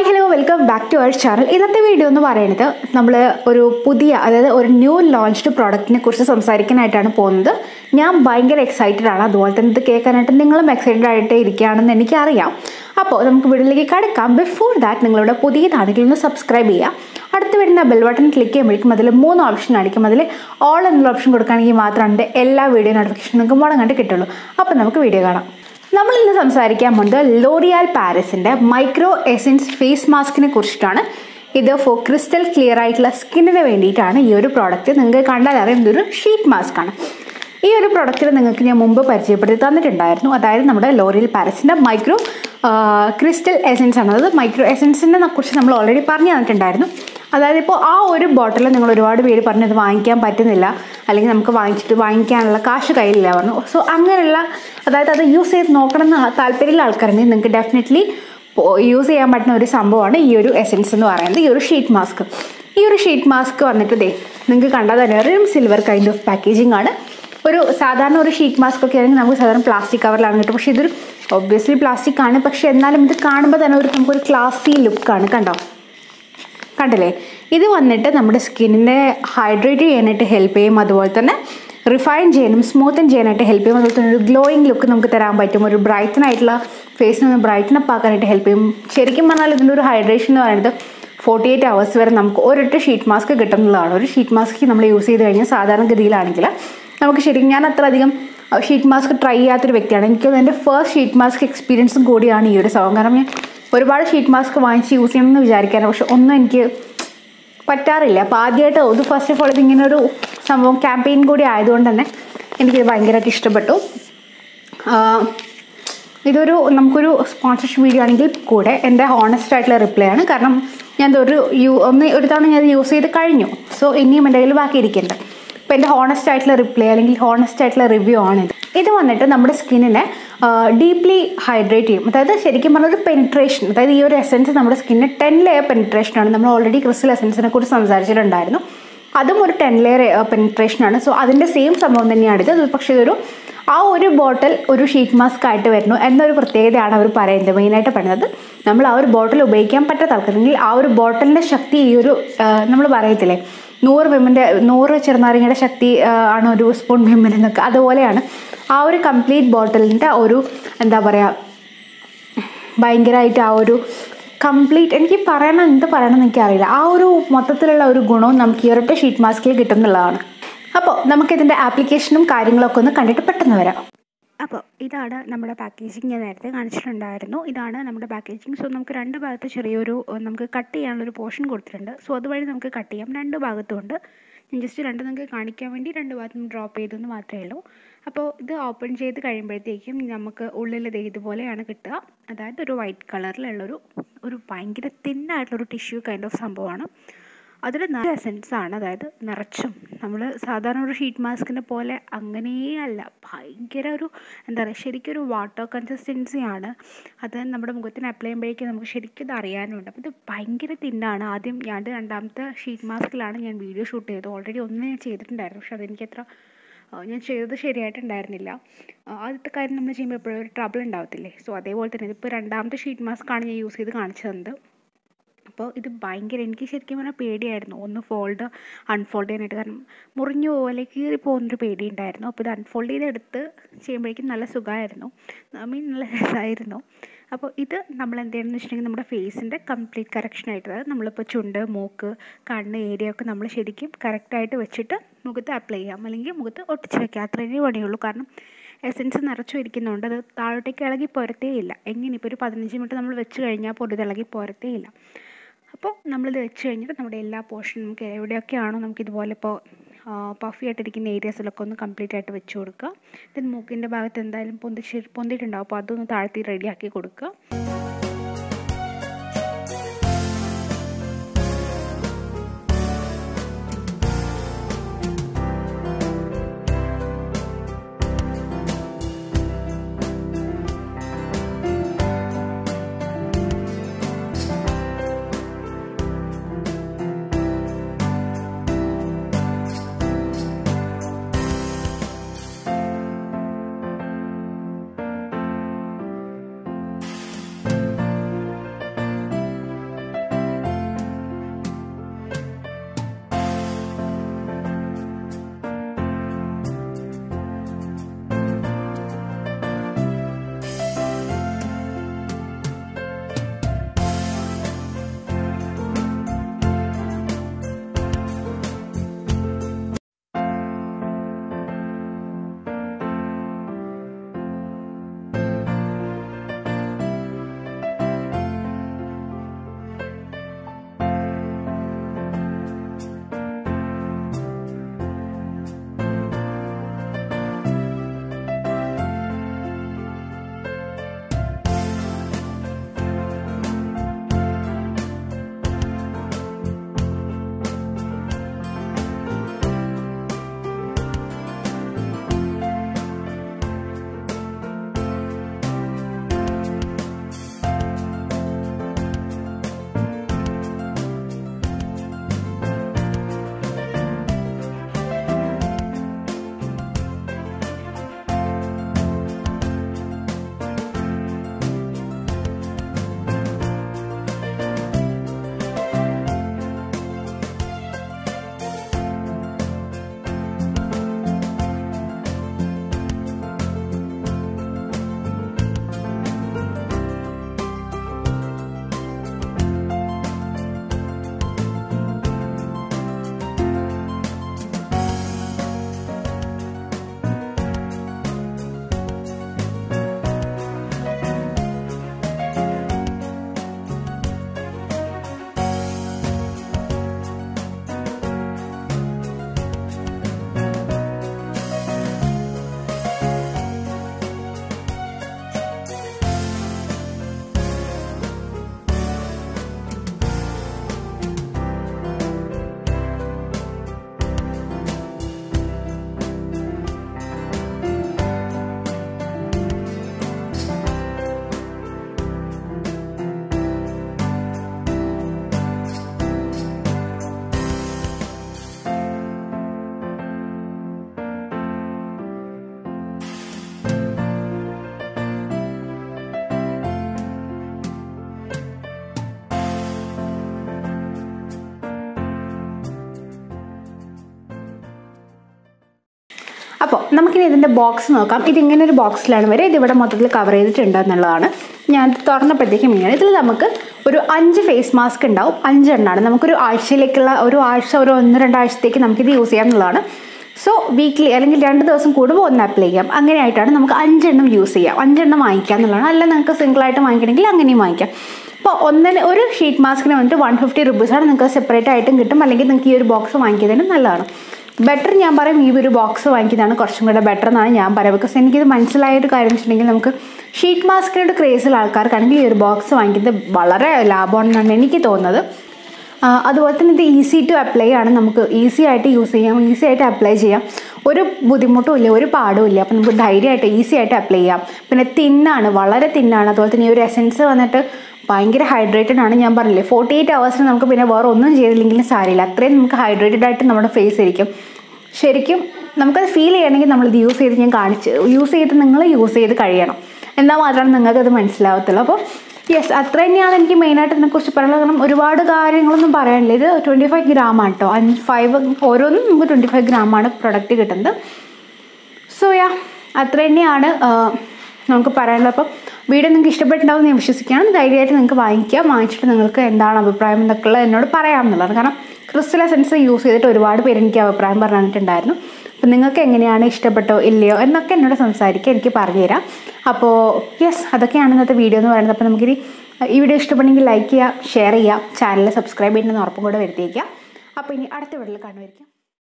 hi hello welcome back to our channel ഇന്നത്തെ video എന്ന് പറയുന്നത് നമ്മൾ ഒരു പുതിയ അതായത് ഒരു ന്യൂ ലോഞ്ച്ഡ് പ്രോഡക്റ്റിനെ കുറിച്ച് സംസാരിക്കാനായിട്ടാണ് പോകുന്നത് ഞാൻ ഭയങ്കര എക്സൈറ്റഡ് ആണ് അതുപോലെ തന്നെ ഇത് കേൾക്കാനായിട്ട് നിങ്ങളും എക്സൈറ്റഡ് ആയിട്ട് ഇരിക്കുകയാണെന്ന് എനിക്കറിയാം അപ്പോൾ നമുക്ക് വീഡിയോയിലേക്ക് കടക്കാം ബിഫോർ ദാറ്റ് നിങ്ങളുടെ പുതിയതാണെങ്കിൽ ഒന്ന് സബ്സ്ക്രൈബ് ചെയ്യുക അടുത്ത് വരുന്ന ബെൽ ബട്ടൺ ക്ലിക്ക് ചെയ്യുമ്പോഴേക്കും അതിൽ മൂന്ന് ഓപ്ഷൻ ആയിരിക്കും അതിൽ ഓൾ എന്നുള്ള ഓപ്ഷൻ കൊടുക്കുകയാണെങ്കിൽ മാത്രമാണ് എൻ്റെ എല്ലാ വീഡിയോ നോട്ടിഫിക്കേഷൻ നിങ്ങൾക്ക് മുടങ്ങാണ്ട് കണ്ട് കിട്ടുള്ളൂ അപ്പോൾ നമുക്ക് വീഡിയോ കാണാം നമ്മൾ ഇന്ന് സംസാരിക്കാൻ പോകുന്നത് ലോറിയാൽ പാരിസിൻ്റെ മൈക്രോ എസൻസ് ഫേസ് മാസ്കിനെ കുറിച്ചിട്ടാണ് ഇത് ഫോർ ക്രിസ്റ്റൽ ക്ലിയർ ആയിട്ടുള്ള സ്കിന്നിന് വേണ്ടിയിട്ടാണ് ഈ ഒരു പ്രോഡക്റ്റ് നിങ്ങൾക്ക് കണ്ടാൽ അറിയാം ഇതൊരു ഷീറ്റ് മാസ്ക് ആണ് ഈ ഒരു പ്രൊഡക്റ്റിൽ നിങ്ങൾക്ക് ഞാൻ മുമ്പ് പരിചയപ്പെടുത്തി തന്നിട്ടുണ്ടായിരുന്നു അതായത് നമ്മുടെ ലോറിയൽ പാരസിൻ്റെ മൈക്രോ ക്രിസ്റ്റൽ എസൻസ് ആണ് അതായത് മൈക്രോ എസൻസിനെ കുറിച്ച് നമ്മൾ ഓൾറെഡി പറഞ്ഞു തന്നിട്ടുണ്ടായിരുന്നു അതായത് ഇപ്പോൾ ആ ഒരു ബോട്ടിൽ നിങ്ങൾ ഒരുപാട് പേര് പറഞ്ഞു അത് വാങ്ങിക്കാൻ പറ്റുന്നില്ല അല്ലെങ്കിൽ നമുക്ക് വാങ്ങിച്ചിട്ട് വാങ്ങിക്കാനുള്ള കാശ് കയ്യിലില്ല പറഞ്ഞു സോ അങ്ങനെയുള്ള അതായത് അത് യൂസ് ചെയ്ത് നോക്കണം എന്ന് താല്പര്യമുള്ള ആൾക്കാരുണ്ടെങ്കിൽ നിങ്ങൾക്ക് ഡെഫിനറ്റ്ലി യൂസ് ചെയ്യാൻ പറ്റുന്ന ഒരു സംഭവമാണ് ഈ ഒരു എസൻസ് എന്ന് പറയുന്നത് ഈ ഒരു ഷീറ്റ് മാസ്ക് ഈ ഒരു ഷീറ്റ് മാസ്ക് വന്നിട്ട് ദേ നിങ്ങൾക്ക് കണ്ടാൽ തന്നെ ഒരു സിൽവർ കൈൻഡ് ഓഫ് പാക്കേജിംഗ് ആണ് ഒരു സാധാരണ ഒരു ഷീറ്റ് മാസ്ക് ഒക്കെ ആണെങ്കിൽ നമുക്ക് സാധാരണ പ്ലാസ്റ്റിക് കവറിലാണ് കിട്ടും പക്ഷേ ഇതൊരു ഒബ്വിയസ്ലി പ്ലാസ്റ്റിക് ആണ് പക്ഷേ എന്നാലും ഇത് കാണുമ്പോൾ തന്നെ ഒരു നമുക്കൊരു ക്ലാസി ലുക്കാണ് കണ്ടോ കണ്ടില്ലേ ഇത് വന്നിട്ട് നമ്മുടെ സ്കിന്നിനെ ഹൈഡ്രേറ്റ് ചെയ്യാനായിട്ട് ഹെൽപ്പ് ചെയ്യും അതുപോലെ തന്നെ റിഫൈൻ ചെയ്യാനും സ്മൂത്തൻ ചെയ്യാനായിട്ട് ഹെൽപ്പ് ചെയ്യും അതുപോലെ തന്നെ ഒരു ഗ്ലോയിങ് ലുക്ക് നമുക്ക് തരാൻ പറ്റും ഒരു ബ്രൈറ്റൻ ആയിട്ടുള്ള ഫേസിനെ ഒന്ന് ബ്രൈറ്റൻ അപ്പ് ആക്കാനായിട്ട് ഹെൽപ്പ് ചെയ്യും ശരിക്കും പറഞ്ഞാൽ ഇതിൻ്റെ ഒരു ഹൈഡ്രേഷൻ എന്ന് പറയുന്നത് ഫോർട്ടി എയ്റ്റ് അവേഴ്സ് വരെ നമുക്ക് ഒരൊറ്റ ഷീറ്റ് മാസ്ക് കിട്ടുന്നതാണ് ഒരു ഷീറ്റ് മാസ്ക് നമ്മൾ യൂസ് ചെയ്ത് കഴിഞ്ഞാൽ സാധാരണഗതിയിലാണെങ്കിൽ നമുക്ക് ശരിക്കും ഞാൻ അത്ര അധികം ഷീറ്റ് മാസ്ക് ട്രൈ ചെയ്യാത്തൊരു വ്യക്തിയാണ് എനിക്ക് എൻ്റെ ഫസ്റ്റ് ഷീറ്റ് മാസ്ക് എക്സ്പീരിയൻസും കൂടിയാണ് ഈ ഒരു സംഭവം കാരണം ഞാൻ ഒരുപാട് ഷീറ്റ് മാസ്ക് വാങ്ങിച്ച് യൂസ് ചെയ്യണമെന്ന് വിചാരിക്കാറ് പക്ഷെ ഒന്നും എനിക്ക് പറ്റാറില്ല അപ്പോൾ ആദ്യമായിട്ട് ഇത് ഫസ്റ്റ് ഓഫ് ഓൾ ഇതിങ്ങനെ ഒരു സംഭവം ക്യാമ്പയിൻ കൂടി ആയതുകൊണ്ട് തന്നെ എനിക്കിത് ഭയങ്കരമായിട്ട് ഇഷ്ടപ്പെട്ടു ഇതൊരു നമുക്കൊരു സ്പോൺസർഷിപ്പ് വീഡിയോ ആണെങ്കിൽ കൂടെ എൻ്റെ ഹോണസ്റ്റ് ആയിട്ടുള്ള റിപ്ലൈ ആണ് കാരണം ഞാൻ ഒരു യൂ ഒന്ന് ഒരു തവണ ഞാൻ യൂസ് ചെയ്ത് കഴിഞ്ഞു സോ ഇനിയും എൻ്റെ കയ്യിൽ ബാക്കി ഇരിക്കുന്നുണ്ട് അപ്പോൾ എൻ്റെ ഹോണസ്റ്റ് ആയിട്ടുള്ള റിപ്ലൈ അല്ലെങ്കിൽ ഹോണസ്റ്റ് ആയിട്ടുള്ള റിവ്യൂ ആണ് ഇത് ഇത് വന്നിട്ട് നമ്മുടെ സ്കിന്നിനെ ഡീപ്ലി ഹൈഡ്രേറ്റ് ചെയ്യും അതായത് ശരിക്കും പറഞ്ഞൊരു പെനിട്രേഷൻ അതായത് ഈ ഒരു എസൻസ് നമ്മുടെ സ്കിന്നിന് ടെൻ ലെയർ പെനിട്രേഷൻ ആണ് നമ്മൾ ഓൾറെഡി ക്രിസ്റ്റൽ എസൻസിനെ കുറിച്ച് സംസാരിച്ചിട്ടുണ്ടായിരുന്നു അതും ഒരു ടെൻ ലെയർ പെനിട്രേഷൻ ആണ് സോ അതിൻ്റെ സെയിം സംഭവം തന്നെയാണ് ഇത് പക്ഷേ ഇതൊരു ആ ഒരു ബോട്ടിൽ ഒരു ഷീറ്റ് മാസ്ക് ആയിട്ട് വരുന്നു എന്നൊരു പ്രത്യേകതയാണ് അവർ പറയുന്നത് മെയിനായിട്ട് പറയുന്നത് നമ്മൾ ആ ഒരു ബോട്ടിൽ ഉപയോഗിക്കാൻ പറ്റാത്ത ആൾക്കാരെങ്കിൽ ആ ഒരു ബോട്ടിലിൻ്റെ ശക്തി ഈ ഒരു നമ്മൾ പറയത്തില്ലേ നൂറ് വിമ്മിൻ്റെ നൂറ് ചെറുനാരങ്ങയുടെ ശക്തി ആണ് ഒരു സ്പൂൺ വിമ്മിൽ എന്നൊക്കെ അതുപോലെയാണ് ആ ഒരു കംപ്ലീറ്റ് ബോട്ടിലിൻ്റെ ഒരു എന്താ പറയുക ഭയങ്കരമായിട്ട് ആ ഒരു കംപ്ലീറ്റ് എനിക്ക് പറയണം എന്ത് പറയണമെന്ന് എനിക്കറിയില്ല ആ ഒരു മൊത്തത്തിലുള്ള ഒരു ഗുണവും നമുക്ക് ഈ ഒരൊറ്റ ഷീറ്റ് മാസ്കിൽ കിട്ടുന്നുള്ളതാണ് അപ്പോൾ നമുക്കിതിൻ്റെ ആപ്ലിക്കേഷനും കാര്യങ്ങളൊക്കെ ഒന്ന് കണ്ടിട്ട് പെട്ടെന്ന് വരാം അപ്പോൾ ഇതാണ് നമ്മുടെ പാക്കേജിങ് ഞാൻ നേരത്തെ കാണിച്ചിട്ടുണ്ടായിരുന്നു ഇതാണ് നമ്മുടെ പാക്കേജിങ് സോ നമുക്ക് രണ്ട് ഭാഗത്ത് ചെറിയൊരു നമുക്ക് കട്ട് ചെയ്യാനുള്ളൊരു പോർഷൻ കൊടുത്തിട്ടുണ്ട് സോ അതുവഴി നമുക്ക് കട്ട് ചെയ്യാം രണ്ട് ഭാഗത്തും ഉണ്ട് ഞാൻ ജസ്റ്റ് രണ്ട് നിങ്ങൾക്ക് കാണിക്കാൻ വേണ്ടി രണ്ട് ഭാഗത്തും ഡ്രോപ്പ് ചെയ്തെന്ന് മാത്രമേ ഉള്ളൂ അപ്പോൾ ഇത് ഓപ്പൺ ചെയ്ത് കഴിയുമ്പോഴത്തേക്കും നമുക്ക് ഉള്ളിൽ ഇത് ഇതുപോലെയാണ് കിട്ടുക അതായത് ഒരു വൈറ്റ് കളറിലുള്ളൊരു ഒരു ഭയങ്കര തിന്നായിട്ടുള്ളൊരു ടിഷ്യൂ കൈൻഡ് ഓഫ് സംഭവമാണ് അതിൽ നല്ല എസൻസ് ആണ് അതായത് നിറച്ചും നമ്മൾ സാധാരണ ഒരു ഷീറ്റ് മാസ്കിനെ പോലെ അങ്ങനെയേ അല്ല ഭയങ്കര ഒരു എന്താ പറയുക ശരിക്കും ഒരു വാട്ടർ കൺസിസ്റ്റൻസി ആണ് അത് നമ്മുടെ മുഖത്തിന് അപ്ലൈ ചെയ്യുമ്പോഴേക്കും നമുക്ക് ശരിക്കും ഇത് അറിയാനുണ്ട് അപ്പോൾ ഇത് ഭയങ്കര തിന്നാണ് ആദ്യം ഞാൻ രണ്ടാമത്തെ ഷീറ്റ് മാസ്കിലാണ് ഞാൻ വീഡിയോ ഷൂട്ട് ചെയ്തത് ഓൾറെഡി ഒന്ന് ഞാൻ ചെയ്തിട്ടുണ്ടായിരുന്നു പക്ഷെ അതെനിക്ക് അത്ര ഞാൻ ചെയ്തത് ശരിയായിട്ടുണ്ടായിരുന്നില്ല ആദ്യത്തെ കാര്യം നമ്മൾ ചെയ്യുമ്പോൾ എപ്പോഴും ഒരു ട്രബിൾ ഉണ്ടാവത്തില്ലേ സോ അതേപോലെ തന്നെ ഇതിപ്പോൾ രണ്ടാമത്തെ ഷീറ്റ് മാസ്കാണ് ഞാൻ യൂസ് ചെയ്ത് കാണിച്ചു തന്നത് അപ്പോൾ ഇത് ഭയങ്കര എനിക്ക് ശരിക്കും പറഞ്ഞാൽ പേടിയായിരുന്നു ഒന്ന് ഫോൾഡ് അൺഫോൾഡ് ചെയ്യാനായിട്ട് കാരണം മുറിഞ്ഞു പോലെ കീറി പോകുന്നൊരു പേടി ഉണ്ടായിരുന്നു അപ്പോൾ ഇത് അൺഫോൾഡ് ചെയ്തെടുത്ത് ചെയ്യുമ്പോഴേക്കും നല്ല സുഖമായിരുന്നു ഐ മീൻ നല്ല രസമായിരുന്നു അപ്പോൾ ഇത് നമ്മൾ എന്ത് ചെയ്യണമെന്ന് വെച്ചിട്ടുണ്ടെങ്കിൽ നമ്മുടെ ഫേസിൻ്റെ കംപ്ലീറ്റ് കറക്ഷനായിട്ട് അതായത് നമ്മളിപ്പോൾ ചുണ്ട് മൂക്ക് കണ്ണ് ഏരിയ ഒക്കെ നമ്മൾ ശരിക്കും കറക്റ്റായിട്ട് വെച്ചിട്ട് മുഖത്ത് അപ്ലൈ ചെയ്യാം അല്ലെങ്കിൽ മുഖത്ത് ഒട്ടിച്ച് വെക്കാം അത്രയേ പണിയുള്ളൂ കാരണം എസൻസ് നിറച്ചു ഇരിക്കുന്നതുകൊണ്ട് അത് താഴോട്ടേക്ക് ഇളകി പോരത്തേ ഇല്ല എങ്ങനെ ഇപ്പോൾ ഒരു പതിനഞ്ച് മിനിറ്റ് നമ്മൾ വെച്ച് കഴിഞ്ഞാൽ പോലും ഇത് ഇളകി പോരത്തേ ഇല്ല അപ്പോൾ നമ്മളിത് വെച്ച് കഴിഞ്ഞിട്ട് നമ്മുടെ എല്ലാ പോർഷനും നമുക്ക് എവിടെയൊക്കെയാണോ നമുക്ക് ഇതുപോലെ ഇപ്പോൾ പഫി ആയിട്ടിരിക്കുന്ന ഏരിയാസിലൊക്കെ ഒന്ന് കംപ്ലീറ്റ് ആയിട്ട് വെച്ച് കൊടുക്കുക ദെൻ മൂക്കിൻ്റെ ഭാഗത്ത് എന്തായാലും പൊന്തിച്ച് പൊന്തിയിട്ടുണ്ടാവും അപ്പോൾ അതൊന്ന് താഴ്ത്തി റെഡിയാക്കി കൊടുക്കുക നമുക്കിനി ഇതിൻ്റെ ബോക്സ് നോക്കാം ഇതിങ്ങനെ ഒരു ബോക്സിലാണ് വരെ ഇതിവിടെ മൊത്തത്തിൽ കവർ ചെയ്തിട്ടുണ്ട് എന്നുള്ളതാണ് ഞാൻ ഇത് തുറന്നപ്പോഴത്തേക്കും ഇങ്ങനെ ഇതിൽ നമുക്ക് ഒരു അഞ്ച് ഫേസ് മാസ്ക് ഉണ്ടാവും അഞ്ചെണ്ണമാണ് നമുക്കൊരു ആഴ്ചയിലേക്കുള്ള ഒരു ആഴ്ച ഒരു ഒന്ന് രണ്ടാഴ്ചത്തേക്ക് നമുക്കിത് യൂസ് ചെയ്യാം എന്നുള്ളതാണ് സോ വീക്ക്ലി അല്ലെങ്കിൽ രണ്ട് ദിവസം കൂടുമ്പോൾ ഒന്ന് അപ്ലൈ ചെയ്യാം അങ്ങനെയായിട്ടാണ് നമുക്ക് അഞ്ചെണ്ണം യൂസ് ചെയ്യാം അഞ്ചെണ്ണം വാങ്ങിക്കാം എന്നുള്ളതാണ് അല്ല നിങ്ങൾക്ക് സിംഗിളായിട്ട് വാങ്ങിക്കണമെങ്കിൽ അങ്ങനെയും വാങ്ങിക്കാം ഇപ്പോൾ ഒന്നിന് ഒരു ഷീറ്റ് മാസ്കിന് വന്നിട്ട് വൺ ഫിഫ്റ്റി റുപ്പീസാണ് നിങ്ങൾക്ക് സെപ്പറേറ്റ് ആയിട്ടും കിട്ടും അല്ലെങ്കിൽ നിങ്ങൾക്ക് ഈ ഒരു ബോക്സ് വാങ്ങിക്കുന്നതിന് നല്ലതാണ് ബെറ്റർ ഞാൻ പറയും ഈ ഒരു ബോക്സ് വാങ്ങിക്കുന്നതാണ് കുറച്ചും കൂടെ ബെറ്റർ എന്നാണ് ഞാൻ പറയുക ബിക്കോസ് എനിക്കിത് മനസ്സിലായ ഒരു കാര്യം വെച്ചിട്ടുണ്ടെങ്കിൽ നമുക്ക് ഷീറ്റ് മാസ്കിനോട് ക്രേസുള്ള ആൾക്കാർക്കാണെങ്കിൽ ഈ ഒരു ബോക്സ് വാങ്ങിക്കുന്നത് വളരെ ലാഭമാണെന്നാണ് എനിക്ക് തോന്നുന്നത് ആ, അതുപോലെ തന്നെ ഇത് ഈസി ടു അപ്ലൈ ആണ് നമുക്ക് ഈസി ആയിട്ട് യൂസ് ചെയ്യാം ഈസി ആയിട്ട് അപ്ലൈ ചെയ്യാം ഒരു ബുദ്ധിമുട്ടും ഇല്ല ഒരു പാടും ഇല്ല അപ്പം നമുക്ക് ധൈര്യമായിട്ട് ഈസി ആയിട്ട് അപ്ലൈ ചെയ്യാം പിന്നെ തിന്നാണ് വളരെ തിന്നാണ് അതുപോലെ തന്നെ ഈ ഒരു എസൻസ് വന്നിട്ട് ഭയങ്കര ഹൈഡ്രേറ്റഡ് ആണ് ഞാൻ പറഞ്ഞില്ലേ ഫോർട്ടി എയ്റ്റ് അവേഴ്സിന് നമുക്ക് പിന്നെ വേറെ ഒന്നും ചെയ്തില്ലെങ്കിലും സാരമില്ല അത്രയും നമുക്ക് ഹൈഡ്രേറ്റഡ് ആയിട്ട് നമ്മുടെ ഫേസ് ഇരിക്കും ശരിക്കും നമുക്കത് ഫീൽ ചെയ്യണമെങ്കിൽ നമ്മളിത് യൂസ് ചെയ്ത് ഞാൻ കാണിച്ച് യൂസ് ചെയ്ത് നിങ്ങൾ യൂസ് ചെയ്ത് കഴിയണം എന്നാൽ മാത്രമാണ് നിങ്ങൾക്കത് മനസ്സിലാവത്തുള്ളൂ അപ്പോൾ യെസ് അത്ര തന്നെയാണ് എനിക്ക് മെയിനായിട്ട് ഇതിനെക്കുറിച്ച് പറയാനുള്ളത് കാരണം ഒരുപാട് കാര്യങ്ങളൊന്നും പറയാനില്ല ഇത് ട്വൻറ്റി ഫൈവ് ഗ്രാം ആണ് കേട്ടോ അഞ്ച് ഫൈവ് ഓരോന്നും നമുക്ക് ട്വൻറ്റി ഫൈവ് ഗ്രാമാണ് പ്രൊഡക്റ്റ് കിട്ടുന്നത് സോ യാ അത്ര തന്നെയാണ് ആ, നമുക്ക് പറയാനുള്ളത് അപ്പം വീഡിയോ നിങ്ങൾക്ക് ഇഷ്ടപ്പെട്ടിട്ടുണ്ടാവും ഞാൻ വിശ്വസിക്കുകയാണ് ധൈര്യമായിട്ട് നിങ്ങൾക്ക് വാങ്ങിക്കാം വാങ്ങിച്ചിട്ട് നിങ്ങൾക്ക് എന്താണ് അഭിപ്രായം എന്നൊക്കെ ഉള്ളത് എന്നോട് പറയാമെന്നുള്ളത് കാരണം ക്രിസ്റ്റൽ എസൻസ് യൂസ് ചെയ്തിട്ട് ഒരുപാട് പേര് എനിക്ക് അഭിപ്രായം പറഞ്ഞു തന്നിട്ടുണ്ടായിരുന്നു അപ്പം നിങ്ങൾക്ക് എങ്ങനെയാണ് ഇഷ്ടപ്പെട്ടോ ഇല്ലയോ എന്നൊക്കെ എന്നോട് സംസാരിക്കുക എനിക്ക് പറഞ്ഞുതരാം അപ്പോൾ യെസ് അതൊക്കെയാണ് ഇന്നത്തെ വീഡിയോ എന്ന് പറയുന്നത് അപ്പോൾ നമുക്കിനി ഈ വീഡിയോ ഇഷ്ടപ്പെട്ടെങ്കിൽ ലൈക്ക് ചെയ്യുക ഷെയർ ചെയ്യുക ചാനൽ സബ്സ്ക്രൈബ് ചെയ്യുന്ന ഉറപ്പും കൂടെ വരുത്തിയേക്കുക അപ്പോൾ ഇനി അടുത്ത വീഡിയോയിൽ കാണുമായിരിക്കും